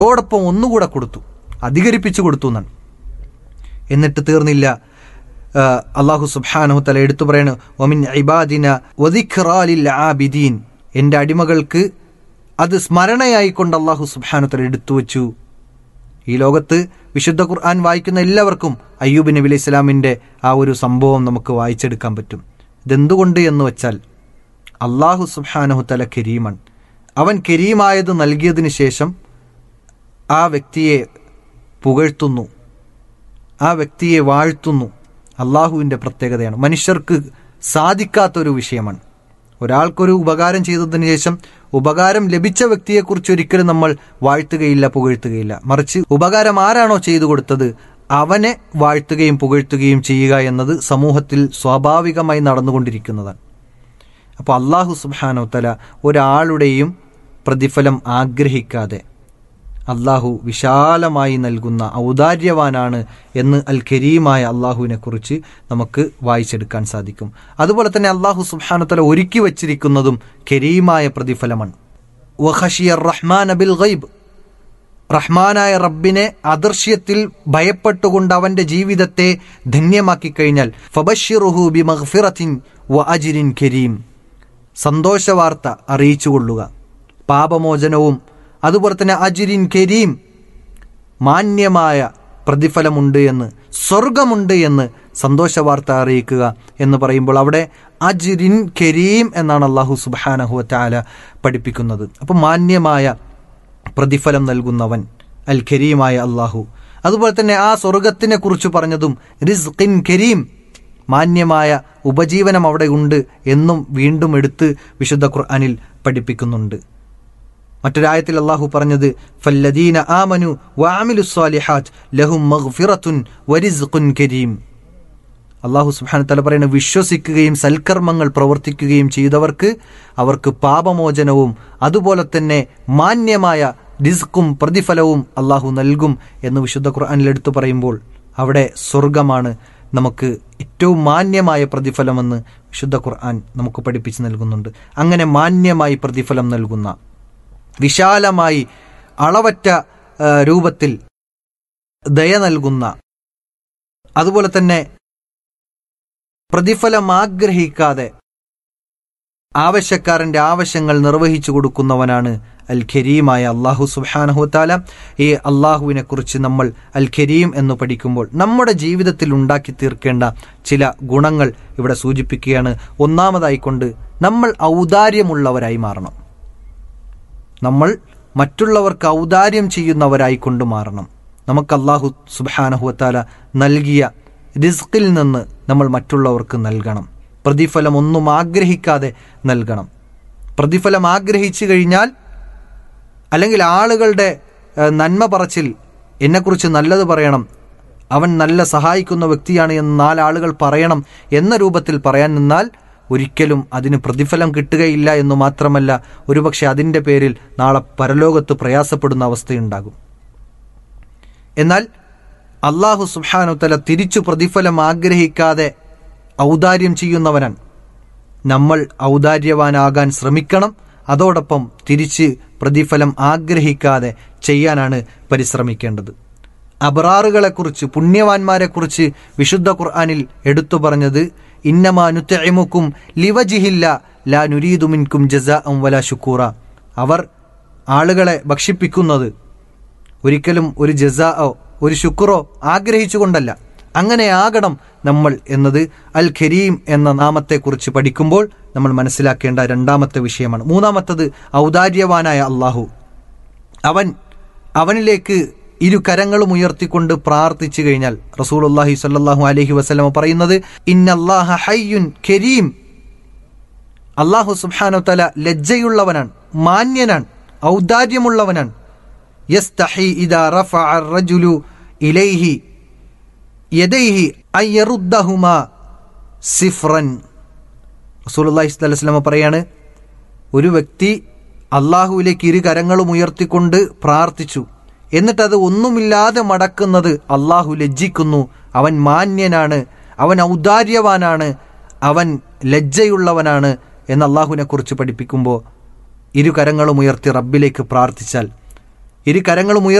അതോടൊപ്പം ഒന്നുകൂടെ കൊടുത്തു അധികരിപ്പിച്ചു കൊടുത്തു എന്നാണ് എന്നിട്ട് തീർന്നില്ല ആ, അള്ളാഹു സുബ്ഹാനഹു തല എടുത്തു പറയണു ഒമിൻ ഇബാദിന ഒദിഖ്റാലിൽ ആബിദീൻ എൻ്റെ അടിമകൾക്ക് അത് സ്മരണയായിക്കൊണ്ട് അള്ളാഹു സുബ്ഹാനഹു തല എടുത്തു വച്ചു ഈ ലോകത്ത് വിശുദ്ധ ഖുർആൻ വായിക്കുന്ന എല്ലാവർക്കും അയ്യൂബ് നബി അലൈഹി ഇസ്ലാമിൻ്റെ ആ ഒരു സംഭവം നമുക്ക് വായിച്ചെടുക്കാൻ പറ്റും ഇതെന്തുകൊണ്ട് എന്ന് വെച്ചാൽ അള്ളാഹു സുബ്ഹാനഹു തല കരീമൻ അവൻ കരീമായത് നൽകിയതിന് ശേഷം ആ വ്യക്തിയെ പുകഴ്ത്തുന്നു ആ വ്യക്തിയെ വാഴ്ത്തുന്നു അള്ളാഹുവിൻ്റെ പ്രത്യേകതയാണ് മനുഷ്യർക്ക് സാധിക്കാത്തൊരു വിഷയമാണ് ഒരാൾക്കൊരു ഉപകാരം ചെയ്തതിന് ശേഷം ഉപകാരം ലഭിച്ച വ്യക്തിയെക്കുറിച്ച് ഒരിക്കലും നമ്മൾ വാഴ്ത്തുകയില്ല പുകഴ്ത്തുകയില്ല മറിച്ച് ഉപകാരം ആരാണോ ചെയ്തു കൊടുത്തത് അവനെ വാഴ്ത്തുകയും പുകഴ്ത്തുകയും ചെയ്യുക എന്നത് സമൂഹത്തിൽ സ്വാഭാവികമായി നടന്നുകൊണ്ടിരിക്കുന്നതാണ് അപ്പോൾ അള്ളാഹു സുബാനോ തല ഒരാളുടെയും പ്രതിഫലം ആഗ്രഹിക്കാതെ അള്ളാഹു വിശാലമായി നൽകുന്ന ഔദാര്യവാനാണ് എന്ന് അൽ കരീമായ അള്ളാഹുവിനെ കുറിച്ച് നമുക്ക് വായിച്ചെടുക്കാൻ സാധിക്കും അതുപോലെ തന്നെ അള്ളാഹു സുബാനുത്തല ഒരുക്കി വച്ചിരിക്കുന്നതും കരീമായ പ്രതിഫലമാണ് വഹഷിയർ റഹ്മാൻ അബിൽ ഗൈബ് റഹ്മാനായ റബ്ബിനെ അദൃശ്യത്തിൽ ഭയപ്പെട്ടുകൊണ്ട് അവന്റെ ജീവിതത്തെ ധന്യമാക്കി കഴിഞ്ഞാൽ ഫബഷിറുഹു ബി മഹ്ഫിറത്തിൻ വ അജിരിൻ കരീം സന്തോഷവാർത്ത അറിയിച്ചുകൊള്ളുക പാപമോചനവും അതുപോലെ തന്നെ അജിരിൻ കരീം മാന്യമായ പ്രതിഫലമുണ്ട് എന്ന് സ്വർഗമുണ്ട് എന്ന് സന്തോഷവാർത്ത അറിയിക്കുക എന്ന് പറയുമ്പോൾ അവിടെ അജിരിൻ കരീം എന്നാണ് അള്ളാഹു സുബാനഹു താല പഠിപ്പിക്കുന്നത് അപ്പം മാന്യമായ പ്രതിഫലം നൽകുന്നവൻ അൽ കരീമായ അള്ളാഹു അതുപോലെ തന്നെ ആ സ്വർഗത്തിനെ കുറിച്ച് പറഞ്ഞതും റിസ്ഖിൻ കരീം മാന്യമായ ഉപജീവനം അവിടെ ഉണ്ട് എന്നും വീണ്ടും എടുത്ത് വിശുദ്ധ ഖുർആനിൽ പഠിപ്പിക്കുന്നുണ്ട് മറ്റൊരായത്തിൽ അള്ളാഹു പറഞ്ഞത് ഫല്ലദീന ആമനു വഅമിലു സ്വാലിഹാത്ത് ലഹും മഗ്ഫിറത്തുൻ വരിസ്ഖുൻ കരീം അള്ളാഹു സുബ്ഹാനഹു തആല പറയുന്നത് വിശ്വസിക്കുകയും സൽക്കർമ്മങ്ങൾ പ്രവർത്തിക്കുകയും ചെയ്തവർക്ക് അവർക്ക് പാപമോചനവും അതുപോലെ തന്നെ മാന്യമായ റിസ്ക്കും പ്രതിഫലവും അള്ളാഹു നൽകും എന്ന് വിശുദ്ധ ഖുർആനിൽ എടുത്തു പറയുമ്പോൾ അവിടെ സ്വർഗമാണ് നമുക്ക് ഏറ്റവും മാന്യമായ പ്രതിഫലമെന്ന് വിശുദ്ധ ഖുർആൻ നമുക്ക് പഠിപ്പിച്ച് നൽകുന്നുണ്ട് അങ്ങനെ മാന്യമായി പ്രതിഫലം നൽകുന്ന വിശാലമായി അളവറ്റ ആ, രൂപത്തിൽ ദയ നൽകുന്ന അതുപോലെ തന്നെ പ്രതിഫലം ആഗ്രഹിക്കാതെ ആവശ്യക്കാരന്റെ ആവശ്യങ്ങൾ നിർവഹിച്ചു കൊടുക്കുന്നവനാണ് അൽ ഖരീമായ അള്ളാഹു സുബാനഹുത്താല ഈ അള്ളാഹുവിനെ കുറിച്ച് നമ്മൾ അൽ ഖരീം എന്ന് പഠിക്കുമ്പോൾ നമ്മുടെ ജീവിതത്തിൽ ഉണ്ടാക്കി തീർക്കേണ്ട ചില ഗുണങ്ങൾ ഇവിടെ സൂചിപ്പിക്കുകയാണ് ഒന്നാമതായിക്കൊണ്ട് നമ്മൾ ഔദാര്യമുള്ളവരായി മാറണം നമ്മൾ മറ്റുള്ളവർക്ക് ഔദാര്യം ചെയ്യുന്നവരായി കൊണ്ട് മാറണം നമുക്ക് അള്ളാഹു സുബാനഹുവത്താല നൽകിയ റിസ്കിൽ നിന്ന് നമ്മൾ മറ്റുള്ളവർക്ക് നൽകണം പ്രതിഫലം ഒന്നും ആഗ്രഹിക്കാതെ നൽകണം പ്രതിഫലം ആഗ്രഹിച്ചു കഴിഞ്ഞാൽ അല്ലെങ്കിൽ ആളുകളുടെ ഏഹ്, നന്മ പറച്ചിൽ എന്നെക്കുറിച്ച് നല്ലത് പറയണം അവൻ നല്ല സഹായിക്കുന്ന വ്യക്തിയാണ് എന്ന് നാലാളുകൾ പറയണം എന്ന രൂപത്തിൽ പറയാൻ നിന്നാൽ ഒരിക്കലും അതിന് പ്രതിഫലം കിട്ടുകയില്ല എന്ന് മാത്രമല്ല ഒരുപക്ഷെ അതിൻ്റെ പേരിൽ നാളെ പരലോകത്ത് പ്രയാസപ്പെടുന്ന അവസ്ഥയുണ്ടാകും എന്നാൽ അള്ളാഹു സുബാനുത്തല തിരിച്ചു പ്രതിഫലം ആഗ്രഹിക്കാതെ ഔദാര്യം ചെയ്യുന്നവനാണ് നമ്മൾ ഔദാര്യവാനാകാൻ ശ്രമിക്കണം അതോടൊപ്പം തിരിച്ച് പ്രതിഫലം ആഗ്രഹിക്കാതെ ചെയ്യാനാണ് പരിശ്രമിക്കേണ്ടത് അബറാറുകളെക്കുറിച്ച് പുണ്യവാന്മാരെക്കുറിച്ച് വിശുദ്ധ ഖുർആനിൽ എടുത്തു പറഞ്ഞത് ഇന്നമാ നുത്തഇമുക്കും ലിവജിഹില്ല ലാ നുരീദുമിൻകും ജസാ വല ശുക്കൂറ അവർ ആളുകളെ ഭക്ഷിപ്പിക്കുന്നത് ഒരിക്കലും ഒരു ജസാओ ഒരു ശുക്രോ ആഗ്രഹിച്ചുകൊണ്ടല്ല അങ്ങനെ ആകണം നമ്മൾ എന്നത് അൽ ഖരീം എന്ന നാമത്തെക്കുറിച്ച് പഠിക്കുമ്പോൾ നമ്മൾ മനസ്സിലാക്കേണ്ട രണ്ടാമത്തെ വിഷയമാണ് മൂന്നാമത്തത് ഔദാര്യവാനായ അള്ളാഹു അവൻ അവനിലേക്ക് ഇരു കരങ്ങളും ഉയർത്തിക്കൊണ്ട് പ്രാർത്ഥിച്ചു കഴിഞ്ഞാൽ റസൂലുള്ളാഹി സ്വല്ലല്ലാഹു അലൈഹി വസല്ലമ പറയുന്നത് ഇന്നല്ലാഹ ഹയ്യുൻ കരീം അള്ളാഹു സുബ്ഹാനഹു തല ലജ്ജയുള്ളവനാണ് മാന്യനാണ് ഔദാര്യമുള്ളവനാണ് യസ്തഹി ഇദാ റഫഅ الرجل ഇലൈഹി യദൈഹി അയ്യറുദ്ദഹുമാ സിഫ്രൻ റസൂലുള്ളാഹി സ്വല്ലല്ലാഹു അലൈഹി വസല്ലമ പറയാണ് ഒരു വ്യക്തി അള്ളാഹുവിലേക്ക് ഇരു കരങ്ങളും ഉയർത്തിക്കൊണ്ട് പ്രാർത്ഥിച്ചു എന്നിട്ട് അത് ഒന്നുമില്ലാതെ മടക്കുന്നത് അള്ളാഹു ലജ്ജിക്കുന്നു അവൻ മാന്യനാണ് അവൻ ഔദാര്യവാനാണ് അവൻ ലജ്ജയുള്ളവനാണ് എന്ന് അള്ളാഹുവിനെ കുറിച്ച് പഠിപ്പിക്കുമ്പോൾ ഇരു കരങ്ങളും ഉയർത്തി റബ്ബിലേക്ക് പ്രാർത്ഥിച്ചാൽ ഇരു കരങ്ങളും ഉയർ